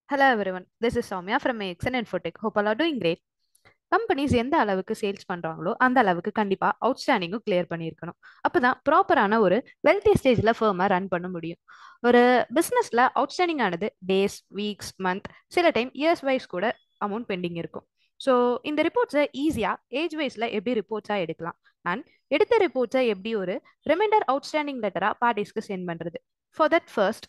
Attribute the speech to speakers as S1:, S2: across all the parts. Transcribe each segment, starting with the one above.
S1: Hello everyone, this is Soumya from AXN Infotech. Hope all are doing great. Companies எந்த அளவுக்கு sales பண்றாங்களோ அந்த அளவுக்கு கண்டிப்பா அவுட்ஸ்டாண்டிங்கும் கிளியர் பண்ணியிருக்கணும் அப்பதான் ப்ராப்பரான ஒரு வெல்த்தி ஸ்டேஜ்ல ஃபேர்மா ரன் பண்ண முடியும் ஒரு பிசினஸ்ல அவுட்ஸ்டாண்டிங் ஆனது டேஸ் வீக்ஸ் மந்த் சில டைம் இயர்ஸ் வைஸ் கூட அமௌண்ட் பெண்டிங் இருக்கும் ஸோ இந்த ரிப்போர்ட்ஸை ஈஸியாக ஏஜ் வைஸில் எப்படி ரிப்போர்ட்ஸாக எடுக்கலாம் அண்ட் எடுத்த ரிப்போர்ட்ஸை எப்படி ஒரு ரிமைண்டர் அவுட்ஸ்டாண்டிங் லெட்டராக பார்ட்டிஸ்க்கு சென்ட் பண்ணுறது for that first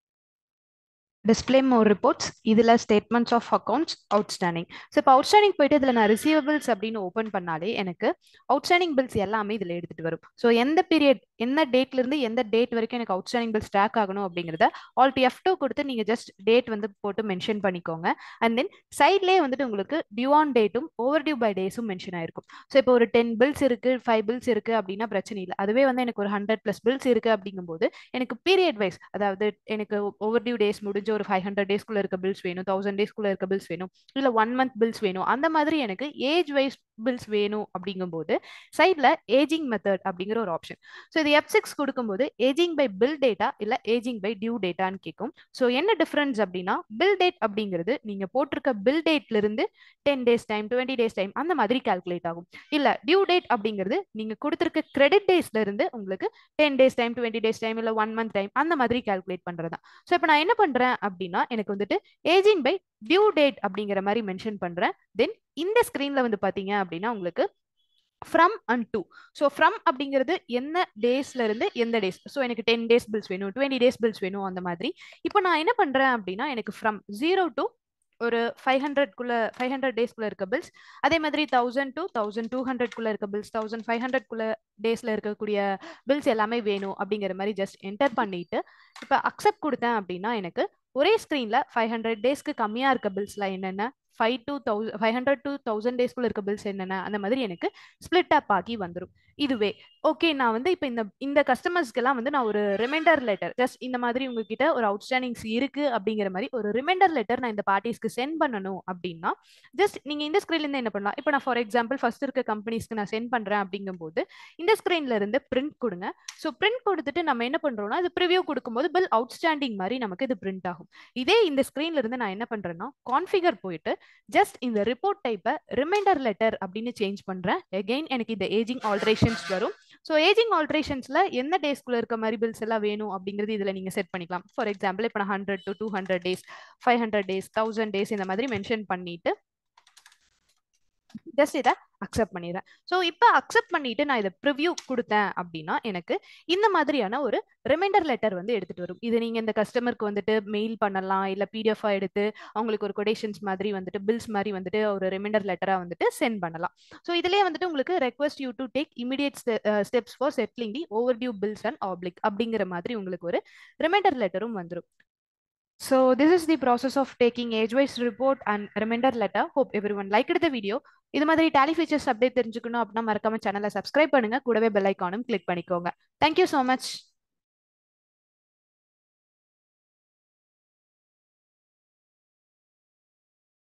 S1: display more reports இதில் statements of accounts outstanding so இப்போ அவுட்ஸ்டாண்டிங் போயிட்டு இதில் நான் ரிசீவபிள்ஸ் அப்படின்னு ஓப்பன் பண்ணாலே எனக்கு அவுட்ஸ்டாண்டிங் பில்ஸ் எல்லாமே இதில் எடுத்துகிட்டு வரும் ஸோ எந்த பீரியட் எந்த டேட்லேருந்து எந்த டேட் வரைக்கும் எனக்கு அவுட்ஸ்டாண்டிங் பில்ஸ் ட்ராக் ஆகணும் அப்படிங்கிறத ஆல்ட் எஃப் டூ கொடுத்து நீங்கள் ஜஸ்ட் டேட் வந்து போட்டு மென்ஷன் பண்ணிக்கோங்க அண்ட் தென் சைட்லேயே வந்துட்டு உங்களுக்கு டியூ ஆன் டேட்டும் ஓவர் டியூ பை டேஸும் மென்ஷன் ஆயிருக்கும் ஸோ இப்போ ஒரு டென் பில்ஸ் இருக்குது ஃபைவ் பில்ஸ் இருக்குது அப்படின்னா பிரச்சனை இல்லை அதுவே வந்து எனக்கு ஒரு ஹண்ட்ரட் ப்ளஸ் பில்ஸ் இருக்குது அப்படிங்கும்போது எனக்கு பீரியட் வைஸ் அதாவது எனக்கு ஓவர் டியூ டேஸ் முடிஞ்ச ஒரு ஃபைவ் ஹண்ட்ரட் டேஸ்க்குள்ள இருக்க பில்ஸ் வேணும் தௌசண்ட் டேஸ்க்குள்ள இருக்க பில்ஸ் வேணும் இல்லை ஒன் மந்த் பில்ஸ் வேணும் அந்த மாதிரி எனக்கு ஏஜ் வைஸ் பில்ஸ் வேணும் அப்படிங்கும்போது சைடில் ஏஜிங் மெத்தட் அப்படிங்கிற ஒரு ஆப்ஷன் ஸோ இது எஃப் சிக்ஸ் கொடுக்கும்போது ஏஜிங் பை பில் டேட்டா இல்லை ஏஜிங் பை டியூ டேட்டான்னு கேட்கும் ஸோ என்ன டிஃப்ரென்ஸ் அப்படின்னா பில் டேட் அப்படிங்கிறது நீங்கள் போட்டிருக்க பில் டேட்ல இருந்து ten days time twenty days time அந்த மாதிரி கால்குலேட் ஆகும் இல்லை டியூ டேட் அப்படிங்கிறது நீங்கள் கொடுத்துருக்க கிரெடிட் டேஸ்ல இருந்து உங்களுக்கு ten days time twenty days time இல்லை ஒன் மந்த் டைம் அந்த மாதிரி கால்குலேட் பண்ணுறது தான் ஸோ இப்போ நான் என்ன பண்ணுறேன் அப்படின்னா எனக்கு வந்துட்டு ஏஜிங் பை டியூ டேட் அப்படிங்கிற மாதிரி மென்ஷன் பண்ணுறேன் தென் இந்த ஸ்க்ரீனில் வந்து பார்த்தீங்க அப்படின்னா உங்களுக்கு from and to so from அப்படிங்கிறது என்ன டேஸ்ல இருந்து எந்த டேஸ் ஸோ எனக்கு டென் டேஸ் பில்ஸ் வேணும் டுவெண்ட்டி டேஸ் பில்ஸ் வேணும் அந்த மாதிரி இப்போ நான் என்ன பண்ணுறேன் அப்படின்னா எனக்கு ஃப்ரம் ஜீரோ டு ஒரு ஃபைவ் ஹண்ட்ரட்குள்ள ஃபைவ் ஹண்ட்ரட் டேஸ்க்குள்ள இருக்க பில்ஸ் அதே மாதிரி தௌசண்ட் டூ தௌசண்ட் டூ ஹண்ட்ரட்குள்ள இருக்க பில்ஸ் தௌசண்ட் ஃபைவ் ஹண்ட்ரட்குள்ள டேஸ்ல இருக்கக்கூடிய பில்ஸ் எல்லாமே வேணும் அப்படிங்கிற மாதிரி ஜஸ்ட் என்டர் பண்ணிட்டு இப்போ அக்செப்ட் கொடுத்தேன் அப்படின்னா எனக்கு ஒரே ஸ்க்ரீனில் ஃபைவ் ஹண்ட்ரட் டேஸ்க்கு கம்மியாக இருக்க பில்ஸ்லாம் என்னென்ன five two thousand five hundred two thousand டேஸ்க்குள்ள இருக்க பில்ஸ் என்னென்ன அந்த மாதிரி எனக்கு ஸ்பிளிட் அப் ஆகி வந்துடும் இதுவே ஓகே நான் வந்து இப்போ இந்த இந்த கஸ்டமர்ஸ்க்கெல்லாம் வந்து நான் ஒரு ரிமைண்டர் லெட்டர் ஜஸ்ட் இந்த மாதிரி உங்ககிட்ட ஒரு அவுட்ஸ்டாண்டிங்ஸ் இருக்கு அப்படிங்கிற மாதிரி ஒரு ரிமைண்டர் லெட்டர் நான் இந்த பார்ட்டிஸ்க்கு சென்ட் பண்ணணும் அப்படின்னா ஜஸ்ட் நீங்க இந்த ஸ்க்ரீன்ல இருந்து என்ன பண்ணலாம் இப்போ நான் ஃபார் எக்ஸாம்பிள் ஃபர்ஸ்ட் இருக்க கம்பெனிஸ்க்கு நான் சென்ட் பண்றேன் அப்படிங்கும்போது இந்த ஸ்க்ரீன்ல இருந்து பிரிண்ட் கொடுங்க ஸோ பிரிண்ட் கொடுத்துட்டு நம்ம என்ன பண்றோம்னா இது ப்ரிவியூ கொடுக்கும்போது பில் அவுட்ஸ்டாண்டிங் மாதிரி நமக்கு இது பிரிண்ட் ஆகும் இதே இந்த ஸ்க்ரீன்ல இருந்து நான் என்ன பண்றேன்னா கான்ஃபிகர் போயிட்டு ஜஸ்ட் இந்த ரிப்போர்ட் டைப்பை ரிமைண்டர் லெட்டர் அப்படின்னு சேஞ்ச் பண்றேன் எகெயின் எனக்கு இந்த ஏஜிங் ஆல்ட்ரேஷன்ஸ் வரும் ஸோ ஏஜிங் ஆல்ட்ரேஷன்ஸ்ல எந்த டேஸ்க்குள்ள இருக்க மாதிரி பில்ஸ் எல்லாம் வேணும் அப்படிங்கிறது இதுல நீங்க செட் பண்ணிக்கலாம் ஃபார் எக்ஸாம்பிள் இப்போ நான் hundred to two hundred days five hundred days thousand days இந்த மாதிரி மென்ஷன் பண்ணிட்டு ஜஸ்ட் இதை அக்செப்ட் பண்ணிடுறேன் ஸோ இப்போ அக்செப்ட் பண்ணிட்டு நான் இதை ப்ரிவ்யூ கொடுத்தேன் அப்படின்னா எனக்கு இந்த மாதிரியான ஒரு ரிமைண்டர் லெட்டர் வந்து எடுத்துட்டு வரும் இது நீங்க இந்த கஸ்டமருக்கு வந்துட்டு மெயில் பண்ணலாம் இல்ல பிடிஎஃப் எடுத்து அவங்களுக்கு ஒரு கொடேஷன்ஸ் மாதிரி வந்துட்டு பில்ஸ் மாதிரி வந்துட்டு ஒரு ரிமைண்டர் லெட்டரா வந்துட்டு சென்ட் பண்ணலாம் ஸோ இதுலேயே வந்துட்டு உங்களுக்கு request you to take immediate steps for settling the over due bills and oblige அப்படிங்கிற மாதிரி உங்களுக்கு ஒரு ரிமைண்டர் லெட்டரும் வந்துடும் So this is the process of taking age-wise report and reminder letter. Hope everyone liked the video. இது மாதிரி tally features update தெரிஞ்சுக்கணும் அப்படின்னா மறக்காம சேனலை சப்ஸ்கிரைப் பண்ணுங்க கூடவே பெல் ஐக்கானும் கிளிக் பண்ணிக்கோங்க தேங்க்யூ ஸோ மச்